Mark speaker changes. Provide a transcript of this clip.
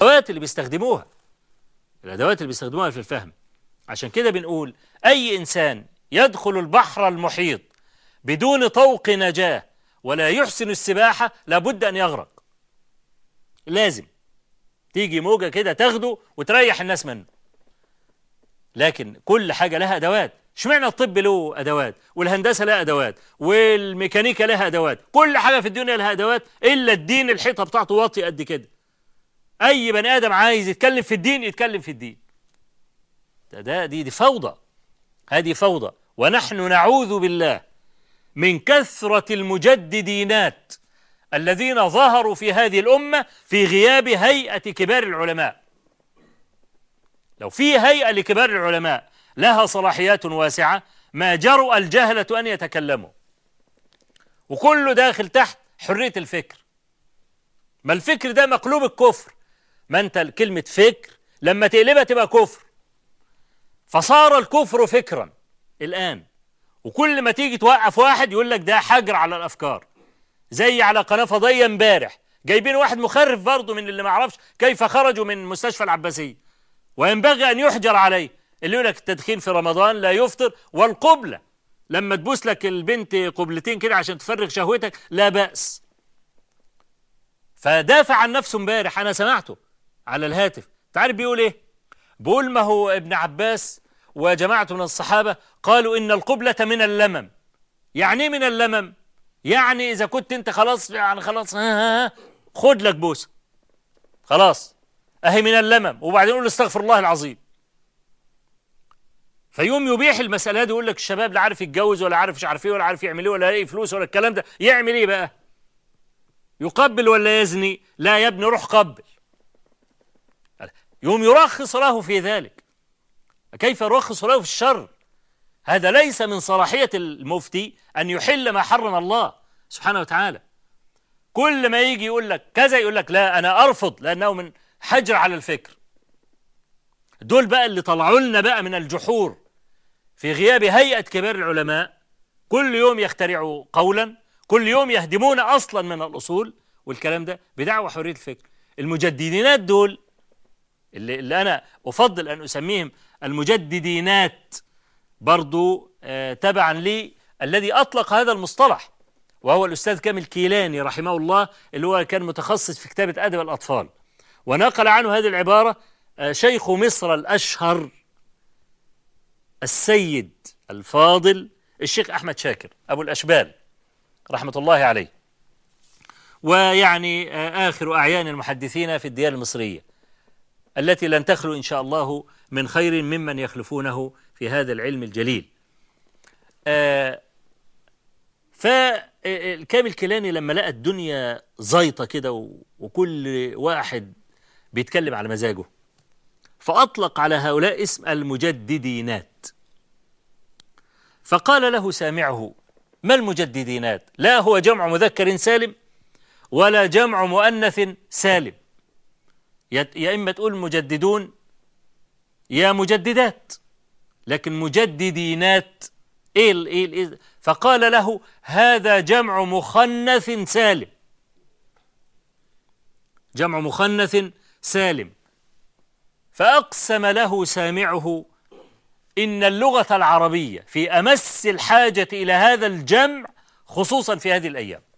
Speaker 1: الأدوات اللي بيستخدموها الأدوات اللي بيستخدموها في الفهم عشان كده بنقول أي إنسان يدخل البحر المحيط بدون طوق نجاة ولا يحسن السباحة لابد أن يغرق لازم تيجي موجة كده تاخده وتريح الناس منه لكن كل حاجة لها أدوات اشمعنى الطب له أدوات والهندسة لها أدوات والميكانيكا لها أدوات كل حاجة في الدنيا لها أدوات إلا الدين الحيطة بتاعته واطي قد كده أي بني آدم عايز يتكلم في الدين يتكلم في الدين ده, ده دي, دي فوضى هذه فوضى ونحن نعوذ بالله من كثرة المجددينات الذين ظهروا في هذه الأمة في غياب هيئة كبار العلماء لو في هيئة لكبار العلماء لها صلاحيات واسعة ما جرؤ الجهلة أن يتكلموا وكله داخل تحت حرية الفكر ما الفكر ده مقلوب الكفر ما أنت كلمة فكر لما تقلبها تبقى كفر فصار الكفر فكرا الآن وكل ما تيجي توقف واحد يقول لك ده حجر على الأفكار زي على قناة فضائية امبارح جايبين واحد مخرف برضه من اللي ما عرفش كيف خرجوا من مستشفى العباسية وينبغي أن يحجر عليه اللي يقول لك التدخين في رمضان لا يفطر والقبلة لما تبوس لك البنت قبلتين كده عشان تفرغ شهوتك لا بأس فدافع عن نفسه امبارح أنا سمعته على الهاتف تعرف بيقول إيه بيقول ما هو ابن عباس وجماعة من الصحابة قالوا إن القبلة من اللمم يعني من اللمم يعني إذا كنت أنت خلاص يعني خلاص ها ها ها خد لك بوسة خلاص أهي من اللمم وبعدين يقول استغفر الله العظيم فيوم يبيح المسألة دي يقول لك الشباب لا عارف يتجوز ولا عارف مش عارف ايه ولا عارف يعمل ايه ولا يلاقي فلوس ولا الكلام ده يعمل ايه بقى؟ يقبل ولا يزني؟ لا يا ابني روح قبل يوم يرخص له في ذلك كيف يرخص له في الشر؟ هذا ليس من صلاحية المفتي أن يحل ما حرم الله سبحانه وتعالى كل ما يجي يقول لك كذا يقول لك لا أنا أرفض لأنه من حجر على الفكر دول بقى اللي طلعوا لنا بقى من الجحور في غياب هيئة كبار العلماء كل يوم يخترعوا قولا كل يوم يهدمون أصلا من الأصول والكلام ده بدعوى حرية الفكر المجددينات دول اللي, اللي أنا أفضل أن أسميهم المجددينات برضو آه تبعا لي الذي أطلق هذا المصطلح وهو الأستاذ كامل كيلاني رحمه الله اللي هو كان متخصص في كتابة أدب الأطفال ونقل عنه هذه العبارة آه شيخ مصر الأشهر السيد الفاضل الشيخ أحمد شاكر أبو الأشبال رحمة الله عليه ويعني آه آخر أعيان المحدثين في الديار المصرية التي لن تخلو إن شاء الله من خير ممن يخلفونه في هذا العلم الجليل آه فالكامل كيلاني لما لقى الدنيا زيطة كده وكل واحد بيتكلم على مزاجه فأطلق على هؤلاء اسم المجددينات فقال له سامعه ما المجددينات لا هو جمع مذكر سالم ولا جمع مؤنث سالم يا إما تقول مجددون يا مجددات لكن مجددينات إيه ال إيه, ال إيه فقال له هذا جمع مخنث سالم جمع مخنث سالم فأقسم له سامعه إن اللغة العربية في أمس الحاجة إلى هذا الجمع خصوصا في هذه الأيام